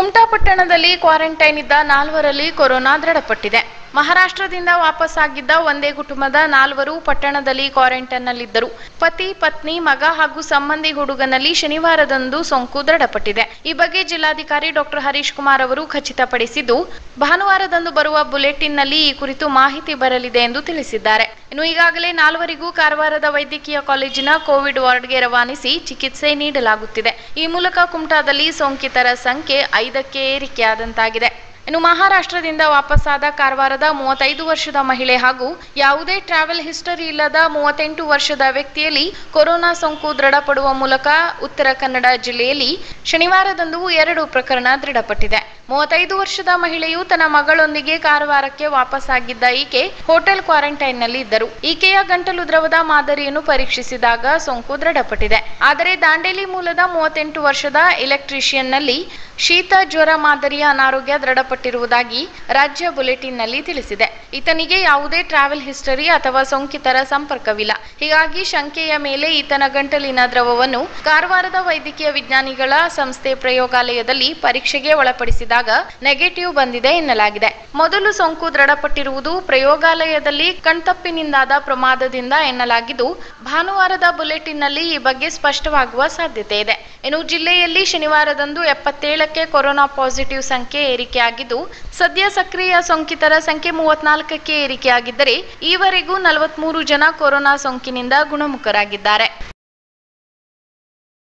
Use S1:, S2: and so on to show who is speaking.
S1: ಕುಮಟಾ ಪಟ್ಟಣದಲ್ಲಿ ಕ್ವಾರಂಟೈನ್ ಇದ್ದ ನಾಲ್ವರಲ್ಲಿ ಕೊರೋನಾ ದೃಢಪಟ್ಟಿದೆ ಮಹಾರಾಷ್ಟ್ರದಿಂದ ವಾಪಸ್ಸಾಗಿದ್ದ ಒಂದೇ ಕುಟುಂಬದ ನಾಲ್ವರು ಪಟ್ಟಣದಲ್ಲಿ ಕ್ವಾರಂಟೈನ್ನಲ್ಲಿದ್ದರು ಪತಿ ಪತ್ನಿ ಮಗ ಹಾಗೂ ಸಂಬಂಧಿ ಹುಡುಗನಲ್ಲಿ ಶನಿವಾರದಂದು ಸೋಂಕು ದೃಢಪಟ್ಟಿದೆ ಈ ಬಗ್ಗೆ ಜಿಲ್ಲಾಧಿಕಾರಿ ಡಾಕ್ಟರ್ ಹರೀಶ್ ಕುಮಾರ್ ಅವರು ಖಚಿತಪಡಿಸಿದ್ದು ಭಾನುವಾರದಂದು ಬರುವ ಬುಲೆಟಿನ್ನಲ್ಲಿ ಈ ಕುರಿತು ಮಾಹಿತಿ ಬರಲಿದೆ ಎಂದು ತಿಳಿಸಿದ್ದಾರೆ ಇನ್ನು ಈಗಾಗಲೇ ನಾಲ್ವರಿಗೂ ಕಾರವಾರದ ವೈದ್ಯಕೀಯ ಕಾಲೇಜಿನ ಕೋವಿಡ್ ವಾರ್ಡ್ಗೆ ರವಾನಿಸಿ ಚಿಕಿತ್ಸೆ ನೀಡಲಾಗುತ್ತಿದೆ ಈ ಮೂಲಕ ಕುಮಟಾದಲ್ಲಿ ಸೋಂಕಿತರ ಸಂಖ್ಯೆ ಐದಕ್ಕೆ ಏರಿಕೆಯಾದಂತಾಗಿದೆ ಇನ್ನು ಮಹಾರಾಷ್ಟ್ರದಿಂದ ವಾಪಸ್ಸಾದ ಕಾರವಾರದ ಮೂವತ್ತೈದು ವರ್ಷದ ಮಹಿಳೆ ಹಾಗೂ ಯಾವುದೇ ಟ್ರಾವೆಲ್ ಹಿಸ್ಟರಿ ಇಲ್ಲದ ಮೂವತ್ತೆಂಟು ವರ್ಷದ ವ್ಯಕ್ತಿಯಲ್ಲಿ ಕೊರೋನಾ ಸೋಂಕು ದೃಢಪಡುವ ಮೂಲಕ ಉತ್ತರ ಕನ್ನಡ ಜಿಲ್ಲೆಯಲ್ಲಿ ಶನಿವಾರದಂದು ಎರಡು ಪ್ರಕರಣ ದೃಢಪಟ್ಟಿದೆ ಮೂವತ್ತೈದು ವರ್ಷದ ಮಹಿಳೆಯು ತನ್ನ ಮಗಳೊಂದಿಗೆ ಕಾರವಾರಕ್ಕೆ ವಾಪಸ್ಸಾಗಿದ್ದ ಈಕೆ ಹೋಟೆಲ್ ಕ್ವಾರಂಟೈನ್ನಲ್ಲಿ ಇದ್ದರು ಈಕೆಯ ಗಂಟಲು ದ್ರವದ ಮಾದರಿಯನ್ನು ಪರೀಕ್ಷಿಸಿದಾಗ ಸೋಂಕು ದೃಢಪಟ್ಟಿದೆ ಆದರೆ ದಾಂಡೇಲಿ ಮೂಲದ ಮೂವತ್ತೆಂಟು ವರ್ಷದ ಇಲೆಕ್ಟ್ರಿಷಿಯನ್ನಲ್ಲಿ ಶೀತ ಜ್ವರ ಮಾದರಿಯ ಅನಾರೋಗ್ಯ ದೃಢಪಟ್ಟಿರುವುದಾಗಿ ರಾಜ್ಯ ಬುಲೆಟಿನ್ನಲ್ಲಿ ತಿಳಿಸಿದೆ ಈತನಿಗೆ ಯಾವುದೇ ಟ್ರಾವೆಲ್ ಹಿಸ್ಟರಿ ಅಥವಾ ಸೋಂಕಿತರ ಸಂಪರ್ಕವಿಲ್ಲ ಹೀಗಾಗಿ ಶಂಕೆಯ ಮೇಲೆ ಈತನ ಗಂಟಲಿನ ದ್ರವವನ್ನು ಕಾರವಾರದ ವೈದ್ಯಕೀಯ ವಿಜ್ಞಾನಿಗಳ ಸಂಸ್ಥೆ ಪ್ರಯೋಗಾಲಯದಲ್ಲಿ ಪರೀಕ್ಷೆಗೆ ಒಳಪಡಿಸಿದಾಗ ನೆಗೆಟಿವ್ ಬಂದಿದೆ ಎನ್ನಲಾಗಿದೆ ಮೊದಲು ಸೋಂಕು ದೃಢಪಟ್ಟಿರುವುದು ಪ್ರಯೋಗಾಲಯದಲ್ಲಿ ಕಣ್ತಪ್ಪಿನಿಂದಾದ ಪ್ರಮಾದದಿಂದ ಎನ್ನಲಾಗಿದ್ದು ಭಾನುವಾರದ ಬುಲೆಟಿನ್ನಲ್ಲಿ ಈ ಬಗ್ಗೆ ಸ್ಪಷ್ಟವಾಗುವ ಸಾಧ್ಯತೆ ಇದೆ ಇನ್ನು ಜಿಲ್ಲೆಯಲ್ಲಿ ಶನಿವಾರದಂದು ಎಪ್ಪತ್ತೇಳಕ್ಕೆ ಕೊರೋನಾ ಪಾಸಿಟಿವ್ ಸಂಖ್ಯೆ ಏರಿಕೆಯಾಗಿದ್ದು ಸದ್ಯ ಸಕ್ರಿಯ ಸೋಂಕಿತರ ಸಂಖ್ಯೆ ಮೂವತ್ನಾಲ್ಕಕ್ಕೆ ಏರಿಕೆಯಾಗಿದ್ದರೆ ಈವರೆಗೂ ನಲವತ್ಮೂರು ಜನ ಕೊರೋನಾ ಸೋಂಕಿನಿಂದ ಗುಣಮುಖರಾಗಿದ್ದಾರೆ